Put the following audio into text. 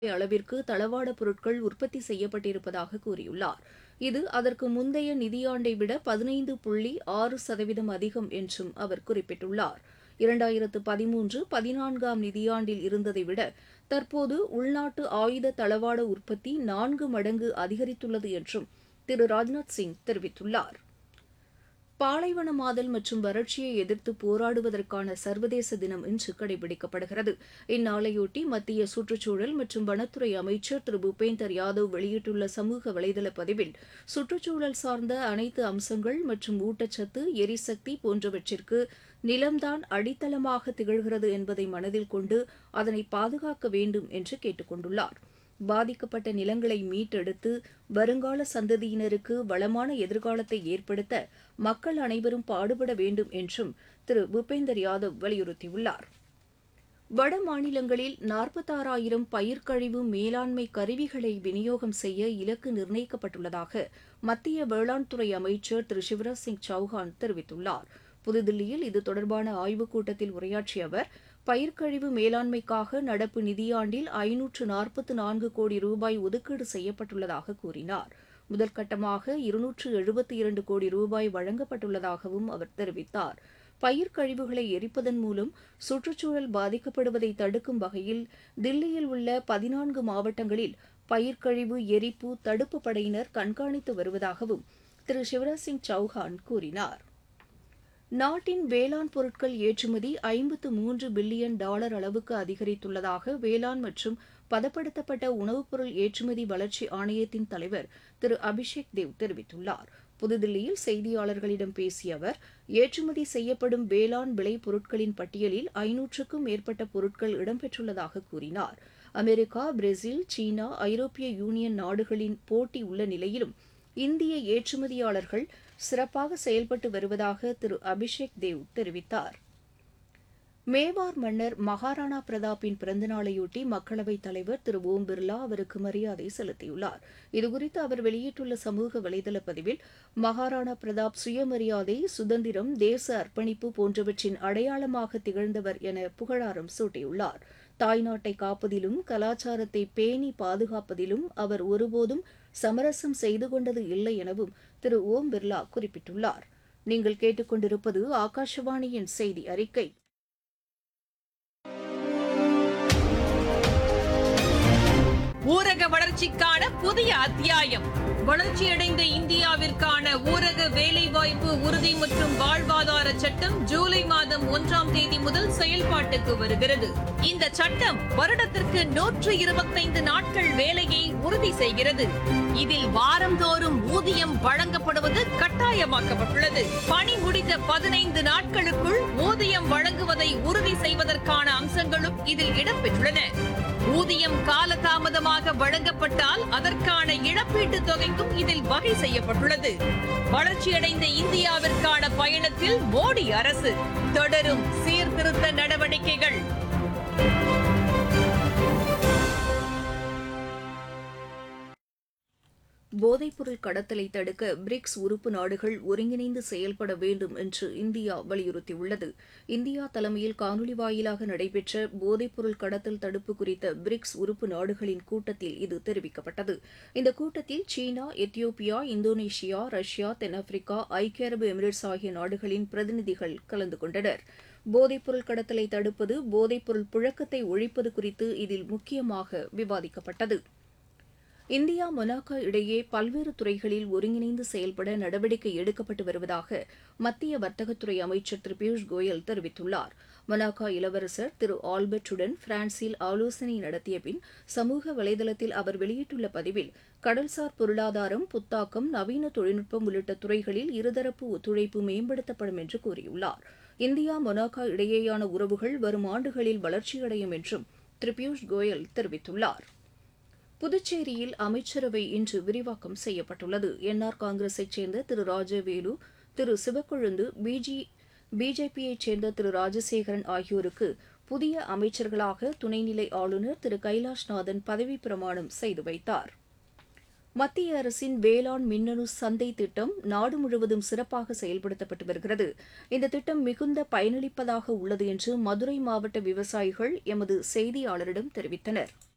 அளவிற்கு தளவாட பொருட்கள் உற்பத்தி செய்யப்பட்டிருப்பதாக கூறியுள்ளார் இது அதற்கு முந்தைய நிதியாண்டை விட பதினைந்து புள்ளி ஆறு சதவீதம் அதிகம் என்றும் அவர் குறிப்பிட்டுள்ளார் இரண்டாயிரத்து பதிமூன்று பதினான்காம் நிதியாண்டில் இருந்ததை விட தற்போது உள்நாட்டு ஆயுத தளவாட உற்பத்தி நான்கு மடங்கு அதிகரித்துள்ளது என்றும் திரு ராஜ்நாத் சிங் தெரிவித்துள்ளார் பாலைவனமாதல் மற்றும் வறட்சியை எதிர்த்து போராடுவதற்கான சர்வதேச தினம் இன்று கடைபிடிக்கப்படுகிறது இந்நாளையொட்டி மத்திய சுற்றுச்சூழல் மற்றும் வனத்துறை அமைச்சர் திரு பூபேந்தர் யாதவ் வெளியிட்டுள்ள சமூக வலைதள பதிவில் சுற்றுச்சூழல் சார்ந்த அனைத்து அம்சங்கள் மற்றும் ஊட்டச்சத்து எரிசக்தி போன்றவற்றிற்கு நிலம்தான் அடித்தளமாக திகழ்கிறது என்பதை மனதில் கொண்டு அதனை பாதுகாக்க வேண்டும் என்று கேட்டுக் கொண்டுள்ளார் பாதிக்கப்பட்ட நிலங்களை மீட்டெடுத்து வருங்கால சந்ததியினருக்கு வளமான எதிர்காலத்தை ஏற்படுத்த மக்கள் அனைவரும் பாடுபட வேண்டும் என்றும் திரு பூபேந்தர் யாதவ் வலியுறுத்தியுள்ளார் வட மாநிலங்களில் நாற்பத்தாறாயிரம் பயிர்க்கழிவு மேலாண்மை கருவிகளை விநியோகம் செய்ய இலக்கு நிர்ணயிக்கப்பட்டுள்ளதாக மத்திய வேளாண் துறை அமைச்சர் திரு சிவராஜ் சிங் சௌஹான் தெரிவித்துள்ளார் புதுதில்லியில் இது தொடர்பான ஆய்வுக் கூட்டத்தில் உரையாற்றிய அவர் பயிர்க்கழிவு மேலாண்மைக்காக நடப்பு நிதியாண்டில் ஐநூற்று நாற்பத்து நான்கு கோடி ரூபாய் ஒதுக்கீடு செய்யப்பட்டுள்ளதாக கூறினார் முதற்கட்டமாக இருநூற்று எழுபத்தி இரண்டு கோடி ரூபாய் வழங்கப்பட்டுள்ளதாகவும் அவர் தெரிவித்தார் பயிர் கழிவுகளை எரிப்பதன் மூலம் சுற்றுச்சூழல் பாதிக்கப்படுவதை தடுக்கும் வகையில் தில்லியில் உள்ள பதினான்கு மாவட்டங்களில் பயிர்க்கழிவு எரிப்பு தடுப்பு படையினர் கண்காணித்து வருவதாகவும் திரு சிவராஜ் சிங் சௌஹான் கூறினார் நாட்டின் வேளாண் பொருட்கள் ஏற்றுமதி ஐம்பத்து மூன்று பில்லியன் டாலர் அளவுக்கு அதிகரித்துள்ளதாக வேளாண் மற்றும் பதப்படுத்தப்பட்ட உணவுப் பொருள் ஏற்றுமதி வளர்ச்சி ஆணையத்தின் தலைவர் திரு அபிஷேக் தேவ் தெரிவித்துள்ளார் புதுதில்லியில் செய்தியாளர்களிடம் பேசிய அவர் ஏற்றுமதி செய்யப்படும் வேளாண் விளை பொருட்களின் பட்டியலில் ஐநூற்றுக்கும் மேற்பட்ட பொருட்கள் இடம்பெற்றுள்ளதாக கூறினார் அமெரிக்கா பிரேசில் சீனா ஐரோப்பிய யூனியன் நாடுகளின் போட்டி உள்ள நிலையிலும் இந்திய ஏற்றுமதியாளர்கள் சிறப்பாக செயல்பட்டு வருவதாக திரு அபிஷேக் தேவ் தெரிவித்தார் மேவார் மன்னர் மகாராணா பிரதாப்பின் பிறந்தநாளையொட்டி மக்களவைத் தலைவர் திரு ஓம் பிர்லா அவருக்கு மரியாதை செலுத்தியுள்ளார் இதுகுறித்து அவர் வெளியிட்டுள்ள சமூக வலைதள பதிவில் மகாராணா பிரதாப் சுயமரியாதை சுதந்திரம் தேச அர்ப்பணிப்பு போன்றவற்றின் அடையாளமாக திகழ்ந்தவர் என புகழாரம் சூட்டியுள்ளார் தாய்நாட்டை காப்பதிலும் கலாச்சாரத்தை பேணி பாதுகாப்பதிலும் அவர் ஒருபோதும் சமரசம் செய்து கொண்டது இல்லை எனவும் திரு ஓம் பிர்லா குறிப்பிட்டுள்ளார் நீங்கள் கேட்டுக்கொண்டிருப்பது ஆகாஷவாணியின் செய்தி அறிக்கை ஊரக வளர்ச்சிக்கான புதிய அத்தியாயம் வளர்ச்சியடைந்த இந்தியாவிற்கான ஊரக வேலைவாய்ப்பு உறுதி மற்றும் வாழ்வாதார சட்டம் ஜூலை மாதம் ஒன்றாம் தேதி முதல் செயல்பாட்டுக்கு வருகிறது இந்த சட்டம் வருடத்திற்கு நூற்று இருபத்தைந்து நாட்கள் வேலையை உறுதி செய்கிறது இதில் வாரந்தோறும் ஊதியம் வழங்கப்படுவது கட்டாயமாக்கப்பட்டுள்ளது பணி முடிந்த பதினைந்து நாட்களுக்குள் ஊதியம் வழங்குவதை உறுதி செய்வதற்கான அம்சங்களும் இதில் இடம்பெற்றுள்ளன ஊதியம் காலதாமதமாக வழங்கப்பட்டால் அதற்கான இழப்பீட்டுத் தொகைக்கும் இதில் வகை செய்யப்பட்டுள்ளது வளர்ச்சியடைந்த இந்தியாவிற்கான பயணத்தில் மோடி அரசு தொடரும் சீர்திருத்த நடவடிக்கைகள் போதைப்பொருள் கடத்தலை தடுக்க பிரிக்ஸ் உறுப்பு நாடுகள் ஒருங்கிணைந்து செயல்பட வேண்டும் என்று இந்தியா வலியுறுத்தியுள்ளது இந்தியா தலைமையில் காணொலி வாயிலாக நடைபெற்ற போதைப்பொருள் கடத்தல் தடுப்பு குறித்த பிரிக்ஸ் உறுப்பு நாடுகளின் கூட்டத்தில் இது தெரிவிக்கப்பட்டது இந்த கூட்டத்தில் சீனா எத்தியோப்பியா இந்தோனேஷியா ரஷ்யா தென்னாப்பிரிக்கா ஐக்கிய அரபு எமிரேட்ஸ் ஆகிய நாடுகளின் பிரதிநிதிகள் கலந்து கொண்டனர் போதைப்பொருள் கடத்தலை தடுப்பது போதைப்பொருள் புழக்கத்தை ஒழிப்பது குறித்து இதில் முக்கியமாக விவாதிக்கப்பட்டது இந்தியா மொனாக்கோ இடையே பல்வேறு துறைகளில் ஒருங்கிணைந்து செயல்பட நடவடிக்கை எடுக்கப்பட்டு வருவதாக மத்திய வர்த்தகத்துறை அமைச்சர் திரு பியூஷ் கோயல் தெரிவித்துள்ளார் மொனாக்கோ இளவரசர் திரு ஆல்பர்ட்டுடன் பிரான்சில் ஆலோசனை நடத்திய பின் சமூக வலைதளத்தில் அவர் வெளியிட்டுள்ள பதிவில் கடல்சார் பொருளாதாரம் புத்தாக்கம் நவீன தொழில்நுட்பம் உள்ளிட்ட துறைகளில் இருதரப்பு ஒத்துழைப்பு மேம்படுத்தப்படும் என்று கூறியுள்ளார் இந்தியா மொனாக்கோ இடையேயான உறவுகள் வரும் ஆண்டுகளில் வளர்ச்சியடையும் என்றும் திரு பியூஷ் கோயல் தெரிவித்துள்ளார் புதுச்சேரியில் அமைச்சரவை இன்று விரிவாக்கம் செய்யப்பட்டுள்ளது என்ஆர் காங்கிரஸைச் சேர்ந்த திரு ராஜவேலு திரு சிவக்கொழுந்து பிஜி பிஜேபியைச் சேர்ந்த திரு ராஜசேகரன் ஆகியோருக்கு புதிய அமைச்சர்களாக துணைநிலை ஆளுநர் திரு கைலாஷ்நாதன் பதவிப் பிரமாணம் செய்து வைத்தார் மத்திய அரசின் வேளாண் மின்னணு சந்தை திட்டம் நாடு முழுவதும் சிறப்பாக செயல்படுத்தப்பட்டு வருகிறது இந்த திட்டம் மிகுந்த பயனளிப்பதாக உள்ளது என்று மதுரை மாவட்ட விவசாயிகள் எமது செய்தியாளரிடம் தெரிவித்தனர்